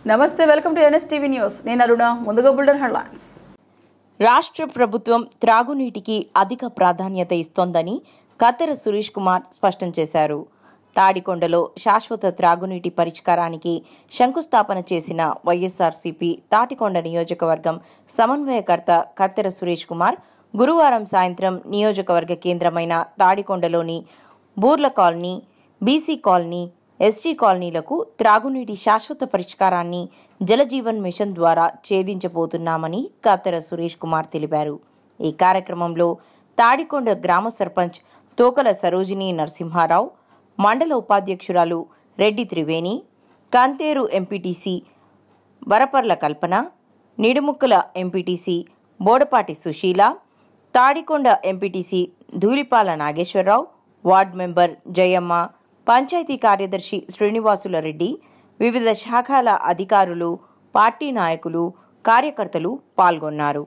నమస్తే welcome to NSTV news నేను అరుణ ముందుగా బుల్డన్ హెడ్లైన్స్ రాష్ట్ర ప్రభుత్వం త్రాగునీటికి అధిక ప్రాధాన్యత ఇస్తోందని కత్తెర సురేష్ కుమార్ స్పష్టం చేశారు తాడికొండలో శాశ్వత త్రాగునీటి పరిష్కారానికి శంకుస్థాపన చేసిన వైఎస్ఆర్సీపీ తాటికొండ నియోజకవర్గం సమన్వయకర్త కత్తెర సురేష్ కుమార్ గురువారం సాయంత్రం నియోజకవర్గ కేంద్రమైన తాడికొండలోని Burla colony BC colony ST కాలనీలకు త్రాగునీటి శాశ్వత పరిష్కారాన్ని జలజీవన్ మిషన్ ద్వారా ఛేదించబోతున్నామని కత్తెర సురేష్ కుమార్ తెలిపారు ఈ కార్యక్రమంలో తాడికొండ గ్రామ సర్పంచ్ తోకల సరోజిని నరసింహారావు మండల ఉపాధ్యక్షురాలు Reddy Triveni Kantheru MPTC Varaparla Kalpana Nidumukkala MPTC Bodapati Sushila Tadikonda MPTC Dhulipala Nageswararao ward member Jayamma panchayat కార్యదర్శి శ్రీనివాసుల రెడ్డి వివిధ శాఖల అధికారులు పార్టీ నాయకులు కార్యకర్తలు పాల్గొన్నారు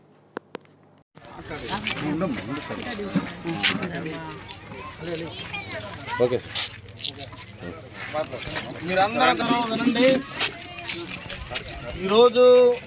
ఓకే మీరందరూ అందరూ వినండి ఈరోజు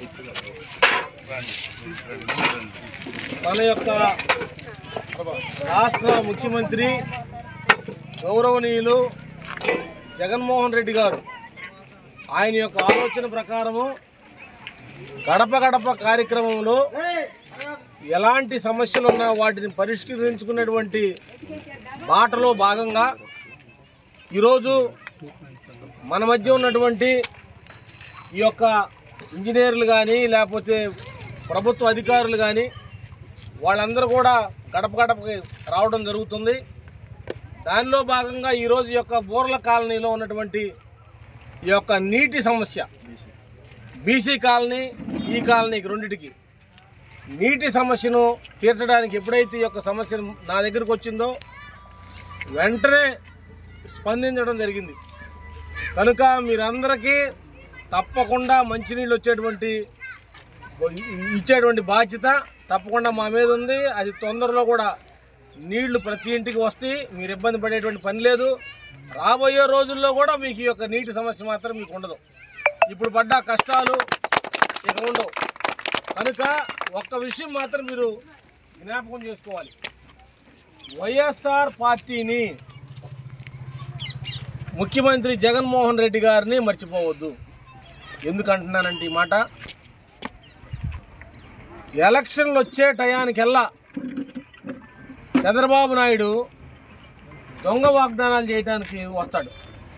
మన యొక్క రాష్ట్ర ముఖ్యమంత్రి గౌరవనీయులు జగన్మోహన్ రెడ్డి గారు ఆయన యొక్క ఆలోచన ప్రకారము గడప గడప కార్యక్రమంలో ఎలాంటి సమస్యలు ఉన్నా వాటిని పరిష్కరించుకునేటువంటి బాటలో భాగంగా ఈరోజు మన మధ్య ఉన్నటువంటి ఈ యొక్క ఇంజనీర్లు కానీ లేకపోతే ప్రభుత్వ అధికారులు కానీ వాళ్ళందరూ కూడా గడప గడపకి రావడం జరుగుతుంది దానిలో భాగంగా ఈరోజు ఈ యొక్క బోర్ల కాలనీలో ఉన్నటువంటి ఈ యొక్క నీటి సమస్య బీసీ కాలనీ ఈ కాలనీకి రెండిటికి నీటి సమస్యను తీర్చడానికి ఎప్పుడైతే ఈ యొక్క సమస్య నా దగ్గరకు వచ్చిందో వెంటనే స్పందించడం జరిగింది కనుక మీరందరికీ తప్పకుండా మంచినీళ్ళు వచ్చేటువంటి ఇచ్చేటువంటి బాధ్యత తప్పకుండా మా మీద ఉంది అది తొందరలో కూడా నీళ్లు ప్రతి ఇంటికి వస్తాయి మీరు ఇబ్బంది పడేటువంటి పని లేదు రాబోయే రోజుల్లో కూడా మీకు ఈ యొక్క నీటి సమస్య మాత్రం మీకు ఉండదు ఇప్పుడు పడ్డ కష్టాలు ఇక ఉండవు కనుక ఒక్క విషయం మాత్రం మీరు జ్ఞాపకం చేసుకోవాలి వైఎస్ఆర్ పార్టీని ముఖ్యమంత్రి జగన్మోహన్ రెడ్డి గారిని మర్చిపోవద్దు ఎందుకంటున్నానంటే ఈ మాట ఎలక్షన్లు వచ్చే టయానికెల్లా చంద్రబాబు నాయుడు దొంగ వాగ్దానాలు చేయడానికి వస్తాడు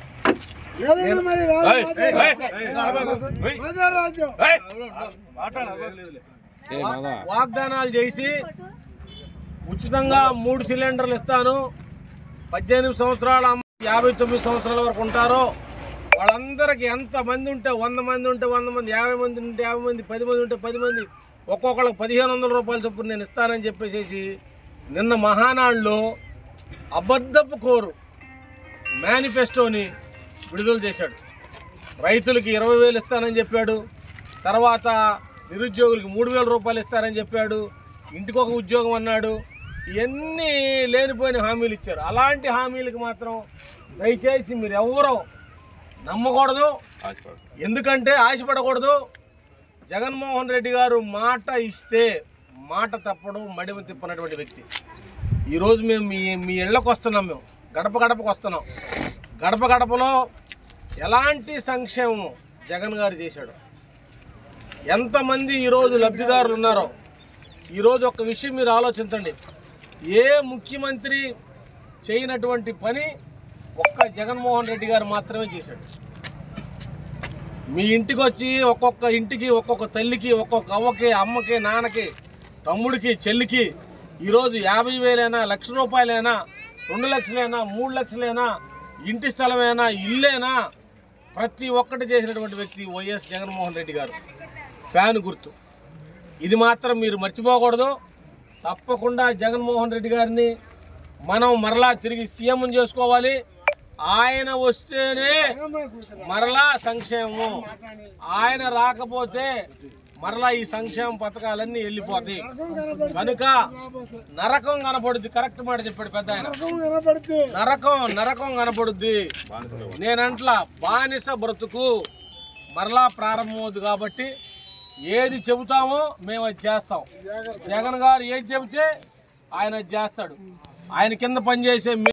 వా- వాగ్దానాలు చేసి ఉచితంగా మూడు సిలిండర్లు ఇస్తాను పద్దెనిమిది సంవత్సరాల అమ్మ యాభై తొమ్మిది సంవత్సరాల వరకు ఉంటారో వాళ్ళందరికీ ఎంత మంది ఉంటే వంద మంది ఉంటే వంద మంది యాభై మంది ఉంటే యాభై మంది పది మంది ఉంటే పది మంది ఒక్కొక్కళ్ళకి పదిహేను వందల రూపాయల చొప్పున నేను ఇస్తానని చెప్పేసి నిన్న మహానాడులో అబద్ధపు కోరు మేనిఫెస్టోని విడుదల చేశాడు రైతులకి ఇరవై వేలు ఇస్తానని చెప్పాడు తర్వాత నిరుద్యోగులకి మూడు వేల రూపాయలు ఇస్తారని చెప్పాడు ఇంటికి ఒక ఉద్యోగం అన్నాడు ఇవన్నీ లేనిపోయిన హామీలు ఇచ్చారు అలాంటి హామీలకు మాత్రం దయచేసి మీరు ఎవరో నమ్మకూడదు ఎందుకంటే ఆశపడకూడదు జగన్మోహన్ రెడ్డి గారు మాట ఇస్తే మాట తప్పడం మడిమ తిప్పనటువంటి వ్యక్తి ఈరోజు మేము మీ మీ ఇళ్ళకు వస్తున్నాం మేము గడప గడపకు వస్తున్నాం గడప గడపలో ఎలాంటి సంక్షేమం జగన్ గారు చేశాడు ఎంతమంది ఈరోజు లబ్ధిదారులు ఉన్నారో ఈరోజు ఒక విషయం మీరు ఆలోచించండి ఏ ముఖ్యమంత్రి చేయనటువంటి పని ఒక్క జగన్మోహన్ రెడ్డి గారు మాత్రమే చేశాడు మీ ఇంటికి వచ్చి ఒక్కొక్క ఇంటికి ఒక్కొక్క తల్లికి ఒక్కొక్క అవ్వకి అమ్మకి నాన్నకి తమ్ముడికి చెల్లికి ఈరోజు యాభై వేలైనా లక్ష రూపాయలైనా రెండు లక్షలైనా మూడు లక్షలైనా ఇంటి స్థలమైనా ఇల్లేనా ప్రతి ఒక్కటి చేసినటువంటి వ్యక్తి వైఎస్ జగన్మోహన్ రెడ్డి గారు ఫ్యాన్ గుర్తు ఇది మాత్రం మీరు మర్చిపోకూడదు తప్పకుండా జగన్మోహన్ రెడ్డి గారిని మనం మరలా తిరిగి సీఎం చేసుకోవాలి ఆయన వస్తేనే మరలా సంక్షేమం ఆయన రాకపోతే మరలా ఈ సంక్షేమ పథకాలన్నీ వెళ్ళిపోతాయి కనుక నరకం కనపడుద్ది కరెక్ట్ మాట చెప్పాడు పెద్ద ఆయన నరకం నరకం కనపడుద్ది నేనంట్లా బానిస బ్రతుకు మరలా ప్రారంభమవుద్ది కాబట్టి ఏది చెబుతామో మేము అది చేస్తాం జగన్ గారు ఏది చెబితే ఆయన అది చేస్తాడు ఆయన కింద పనిచేసే